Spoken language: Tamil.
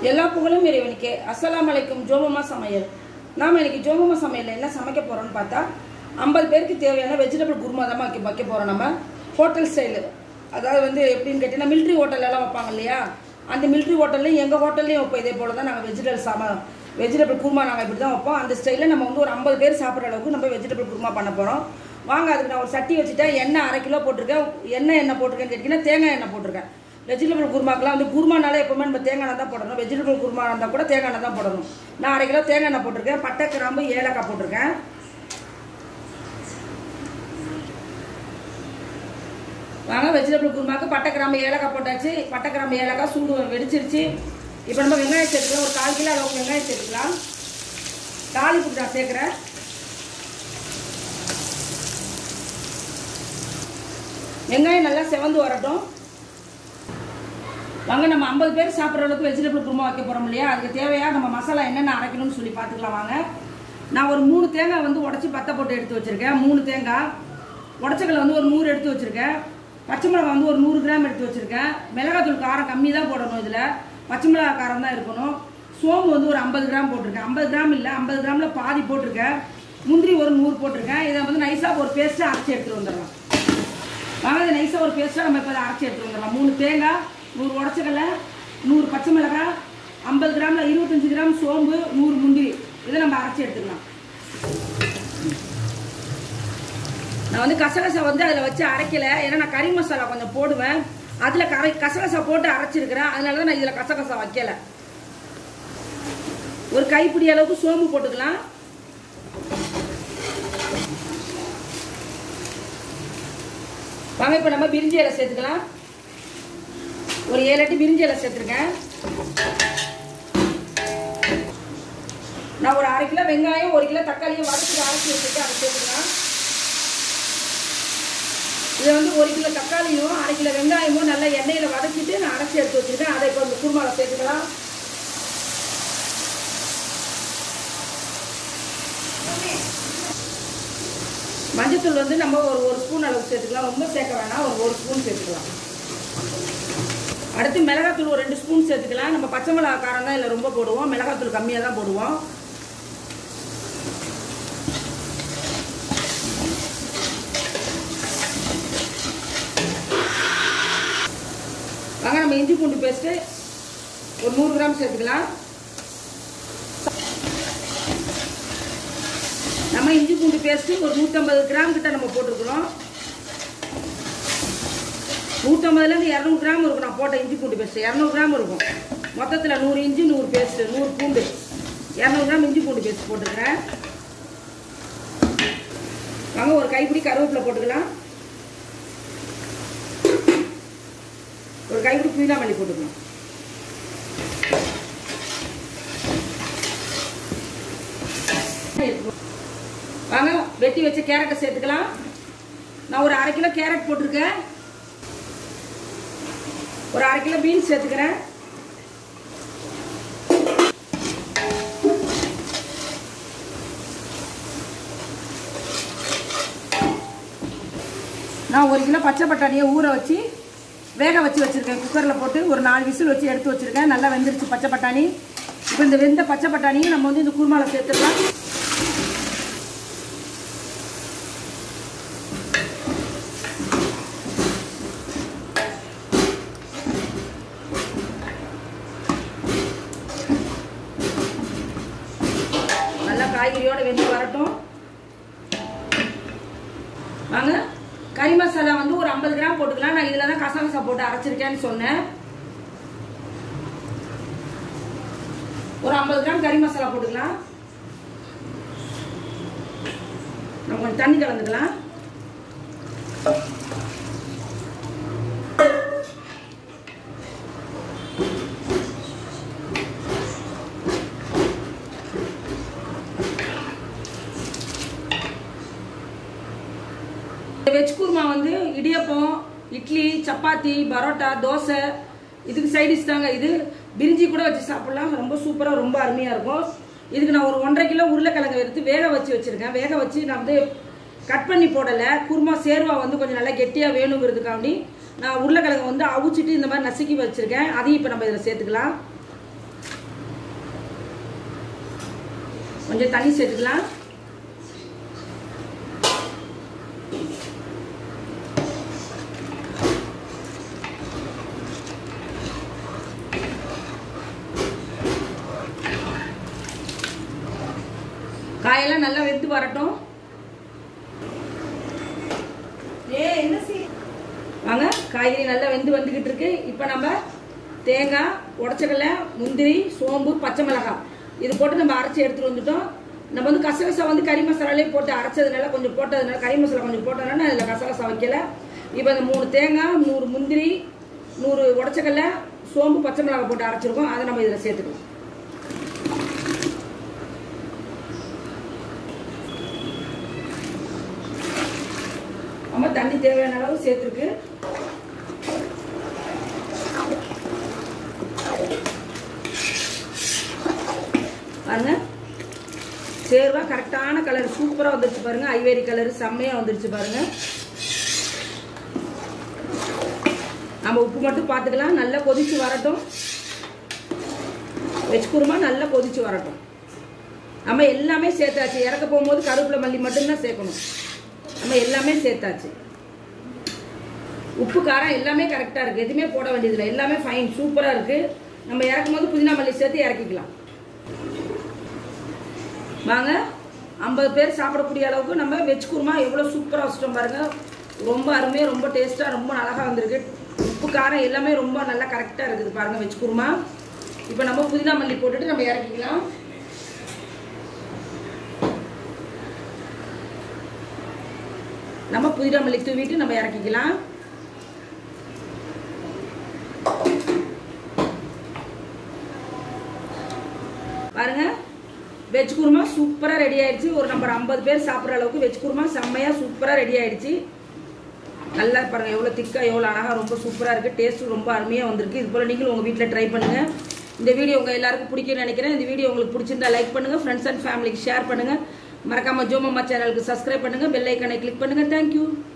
எல்லா புகழும் இறைவனுக்கே அஸ்ஸலாமு அலைக்கும் ஜோமமா சமையல் நாம் இன்னைக்கு ஜோமமா சமையலில் என்ன சமைக்க போகிறோம்னு பார்த்தா ஐம்பது பேருக்கு தேவையான வெஜிடபிள் குருமா தான் வைக்க வைக்க போகிறோம் நம்ம ஹோட்டல் ஸ்டைலு அதாவது வந்து எப்படின்னு கேட்டிங்கன்னா மிலிட்ரி ஹோட்டல்லாம் வைப்பாங்க இல்லையா அந்த மிலிட்ரி ஹோட்டல்லையும் எங்கள் ஹோட்டல்லையும் வைப்போம் இதே போல் தான் நாங்கள் வெஜிடபிள் சாம வெஜிடபிள் குருமா நாங்கள் இப்படி தான் வைப்போம் அந்த ஸ்டைலில் நம்ம வந்து ஒரு ஐம்பது பேர் சாப்பிட்ற அளவுக்கு நம்ம வெஜிடபிள் குருமா பண்ண போகிறோம் வாங்க அதுக்கு நான் ஒரு சட்டி வச்சுட்டேன் எண்ணெய் அரை கிலோ போட்டிருக்கேன் எண்ணெய் எண்ணெய் போட்டிருக்கேன்னு கேட்டிங்கன்னா தேங்காய் எண்ணெய் போட்டிருக்கேன் வெஜிடபிள் குருமாக்கெல்லாம் வந்து குருமானாலே எப்பவுமே நம்ம தேங்காய் எண்ணெய் தான் போடணும் வெஜிடபிள் குருமா இருந்தால் கூட தேங்காய் எண்ணெய் தான் போடணும் நான் அரை கிலோ தேங்காய் எண்ணெய் போட்டிருக்கேன் பட்டை கிராம்பு ஏலக்காய் போட்டிருக்கேன் வாங்க வெஜிடபிள் குருமாக்கு பட்டை கிராம்பு ஏலக்காய் போட்டாச்சு பட்டை கிராம்பு ஏலக்காய் சூடு வெடிச்சிருச்சு இப்போ நம்ம வெங்காயம் சேர்த்துக்கலாம் ஒரு கால் கிலோ அளவுக்கு வெங்காயம் சேர்த்துக்கலாம் தாளிப்புக்கு நான் சேர்க்குறேன் வெங்காயம் நல்லா செவந்து வரட்டும் வாங்க நம்ம ஐம்பது பேர் சாப்பிட்ற அளவுக்கு வெஜிடபிள் குருமா வைக்க போகிறோம் இல்லையா அதுக்கு தேவையா நம்ம மசாலா என்னென்ன அரைக்கணும்னு சொல்லி பார்த்துக்கலாம் வாங்க நான் ஒரு மூணு தேங்காய் வந்து உடச்சி பத்தை போட்டு எடுத்து வச்சுருக்கேன் மூணு தேங்காய் உடச்சக்கலை வந்து ஒரு நூறு எடுத்து வச்சுருக்கேன் பச்சை மிளகாய் வந்து ஒரு நூறு கிராம் எடுத்து வச்சுருக்கேன் மிளகாத்தூள் காரம் கம்மி தான் போடணும் இதில் பச்சை மிளகாய் காரம் தான் இருக்கணும் சோம்பு வந்து ஒரு ஐம்பது கிராம் போட்டிருக்கேன் ஐம்பது கிராம் இல்லை ஐம்பது கிராமில் பாதி போட்டிருக்கேன் முந்திரி ஒரு நூறு போட்டிருக்கேன் இதை வந்து நைஸாக ஒரு பேஸ்ட்டாக அரைச்சி எடுத்துகிட்டு வந்துடலாம் வாங்க இதை நைஸாக ஒரு பேஸ்ட்டாக நம்ம இப்போ அதை அரைச்சி எடுத்துகிட்டு வந்துடலாம் மூணு தேங்காய் நூறு உடச்சக்கடலை நூறு பச்சை மிளகாய் ஐம்பது கிராமில் இருபத்தஞ்சி கிராம் சோம்பு நூறு முந்திரி இதை நம்ம அரைச்சி எடுத்துக்கலாம் நான் வந்து கசகசா வந்து அதில் வச்சு அரைக்கல ஏன்னா நான் கறி மசாலா கொஞ்சம் போடுவேன் அதில் கரை கசகசா போட்டு அரைச்சிருக்கிறேன் அதனால தான் நான் இதில் கசகசா வைக்கல ஒரு கைப்பிடி அளவுக்கு சோம்பு போட்டுக்கலாம் வாங்க இப்போ நம்ம பிரிஞ்சி இலை சேர்த்துக்கலாம் ஒரு ஏழு எட்டு பிரிஞ்சி இலை சேர்த்துருக்கேன் நான் ஒரு அரை கிலோ வெங்காயம் ஒரு கிலோ தக்காளியும் வதக்கி அரைச்சி வச்சுட்டு அதை சேர்த்துக்கலாம் இதை வந்து ஒரு கிலோ தக்காளியும் அரை கிலோ வெங்காயமும் நல்லா எண்ணெயில் வதக்கிட்டு நான் அரைச்சி எடுத்து வச்சுருக்கேன் அதை இப்போ இந்த குருமாவில் சேர்த்துக்கலாம் மஞ்சத்தூள் வந்து நம்ம ஒரு ஒரு ஸ்பூன் அளவுக்கு சேர்த்துக்கலாம் ரொம்ப சேர்க்க வேணாம் ஒரு ஒரு ஸ்பூன் சேர்த்துக்கலாம் அடுத்து மிளகாத்தூள் ஒரு ரெண்டு ஸ்பூன் சேர்த்துக்கலாம் நம்ம பச்சை மிளகா காரம் தான் இதில் ரொம்ப போடுவோம் மிளகாத்தூள் கம்மியாக தான் போடுவோம் வாங்க நம்ம இஞ்சி பூண்டு பேஸ்ட்டு ஒரு நூறு கிராம் சேர்த்துக்கலாம் நம்ம இஞ்சி பூண்டு பேஸ்ட்டு ஒரு நூற்றம்பது கிராம் கிட்ட நம்ம போட்டிருக்கிறோம் நூற்றம்பதுலேருந்து இரநூறு கிராம் இருக்கும் நான் போட்ட இஞ்சி பூண்டு பேஸ்ட்டு இரநூறு கிராம் இருக்கும் மொத்தத்தில் நூறு இஞ்சி நூறு பேஸ்ட்டு நூறு பூண்டு இரநூறு கிராம் இஞ்சி பூண்டு பேஸ்ட் போட்டுக்கிறேன் வாங்க ஒரு கைப்பிடி கருவேப்பிலை போட்டுக்கலாம் ஒரு கைப்பிடி புதினா மல்லி போட்டுக்கலாம் வாங்க வெட்டி வச்ச கேரட்டை சேர்த்துக்கலாம் நான் ஒரு அரை கிலோ கேரட் போட்டிருக்கேன் ஒரு அரை கிலோ பீன்ஸ் சேர்த்துக்கிறேன் நான் ஒரு கிலோ பச்சை பட்டாணியை ஊற வச்சு வேக வச்சு வச்சுருக்கேன் குக்கரில் போட்டு ஒரு நாலு விசில் வச்சு எடுத்து வச்சுருக்கேன் நல்லா வெந்துருச்சு பச்சை பட்டாணி இப்போ இந்த வெந்த பச்சை பட்டாணியும் நம்ம வந்து இந்த குருமாவில் சேர்த்துடலாம் நல்லா காய்கறியோட வெந்து வரட்டும் வாங்க கறி மசாலா வந்து ஒரு ஐம்பது கிராம் போட்டுக்கலாம் நான் இதில் தான் கசகசா போட்டு அரைச்சிருக்கேன்னு சொன்னேன் ஒரு ஐம்பது கிராம் கறி மசாலா போட்டுக்கலாம் நம்ம கொஞ்சம் தண்ணி கலந்துக்கலாம் வெஜ் குருமா வந்து இடியப்பம் இட்லி சப்பாத்தி பரோட்டா தோசை இதுக்கு சைடிஷ் தாங்க இது பிரிஞ்சி கூட வச்சு சாப்பிடலாம் ரொம்ப சூப்பராக ரொம்ப அருமையாக இருக்கும் இதுக்கு நான் ஒரு ஒன்றரை கிலோ உருளைக்கிழங்கு எடுத்து வேக வச்சு வச்சுருக்கேன் வேக வச்சு நான் வந்து கட் பண்ணி போடலை குருமா சேர்வா வந்து கொஞ்சம் நல்லா கெட்டியாக வேணுங்கிறதுக்காண்டி நான் உருளைக்கிழங்கு வந்து அவிச்சிட்டு இந்த மாதிரி நசுக்கி வச்சுருக்கேன் அதையும் இப்போ நம்ம இதில் சேர்த்துக்கலாம் கொஞ்சம் தண்ணி சேர்த்துக்கலாம் காயெல்லாம் நல்லா வெந்து வரட்டும் ஏ என்ன செய்ய வாங்க காய்கறி நல்லா வெந்து வந்துக்கிட்டு இருக்கு இப்போ நம்ம தேங்காய் உடச்சக்கடலை முந்திரி சோம்பு பச்சை மிளகாய் இது போட்டு நம்ம அரைச்சி எடுத்துட்டு வந்துட்டோம் நம்ம வந்து கசகசா வந்து கறி மசாலாலே போட்டு அரைச்சதுனால கொஞ்சம் போட்டதுனால கறி மசாலா கொஞ்சம் போட்டதுனால அதில் கசகசா வைக்கல இப்போ இந்த மூணு தேங்காய் நூறு முந்திரி நூறு உடச்சக்கடலை சோம்பு பச்சை மிளகாய் போட்டு அரைச்சிருக்கோம் அதை நம்ம இதில் சேர்த்துக்கலாம் நம்ம தண்ணி தேவையான அளவு சேர்த்துருக்கு பாருங்க சேர்வா கரெக்டான கலர் சூப்பரா வந்துருச்சு பாருங்க ஐவேரி கலர் செம்மையா வந்துருச்சு பாருங்க நம்ம உப்பு மட்டும் பார்த்துக்கலாம் நல்லா கொதிச்சு வரட்டும் வெஜ் குருமா நல்லா கொதிச்சு வரட்டும் நம்ம எல்லாமே சேர்த்தாச்சு இறக்க போகும்போது கருவேப்பிலை மல்லி மட்டும்தான் சேர்க்கணும் நம்ம எல்லாமே சேர்த்தாச்சு உப்பு காரம் எல்லாமே கரெக்டாக இருக்குது எதுவுமே போட வேண்டியதில்லை எல்லாமே ஃபைன் சூப்பராக இருக்குது நம்ம இறக்கும் போது புதினா மல்லி சேர்த்து இறக்கிக்கலாம் வாங்க ஐம்பது பேர் சாப்பிடக்கூடிய அளவுக்கு நம்ம வெஜ் குருமா எவ்வளோ சூப்பராக வச்சிட்டோம் பாருங்க ரொம்ப அருமையாக ரொம்ப டேஸ்ட்டாக ரொம்ப அழகாக வந்திருக்கு உப்பு காரம் எல்லாமே ரொம்ப நல்லா கரெக்டாக இருக்குது பாருங்க வெஜ் குருமா இப்போ நம்ம புதினா மல்லி போட்டுட்டு நம்ம இறக்கிக்கலாம் நம்ம புதினா மல்லி தூவிட்டு நம்ம இறக்கிக்கலாம் பாருங்க வெஜ் குருமா சூப்பராக ரெடி ஆயிடுச்சு ஒரு நம்பர் ஐம்பது பேர் சாப்பிட்ற அளவுக்கு வெஜ் குருமா செம்மையாக சூப்பராக ரெடி ஆயிடுச்சு நல்லா பாருங்க எவ்வளோ திக்காக எவ்வளோ அழகாக ரொம்ப சூப்பராக இருக்குது டேஸ்ட்டும் ரொம்ப அருமையாக வந்திருக்கு இது போல் நீங்களும் உங்கள் வீட்டில் ட்ரை பண்ணுங்கள் இந்த வீடியோ உங்கள் எல்லாருக்கும் பிடிக்கும்னு நினைக்கிறேன் இந்த வீடியோ உங்களுக்கு பிடிச்சிருந்தா லைக் பண்ணுங்கள் ஃப்ரெண்ட்ஸ் அண்ட் ஃபேமிலிக்கு ஷேர் பண்ணுங்கள் மறக்காமல் ஜோமம்மா சேனலுக்கு சப்ஸ்கிரைப் பண்ணுங்கள் பெல் ஐக்கனை கிளிக் பண்ணுங்கள் தேங்க்யூ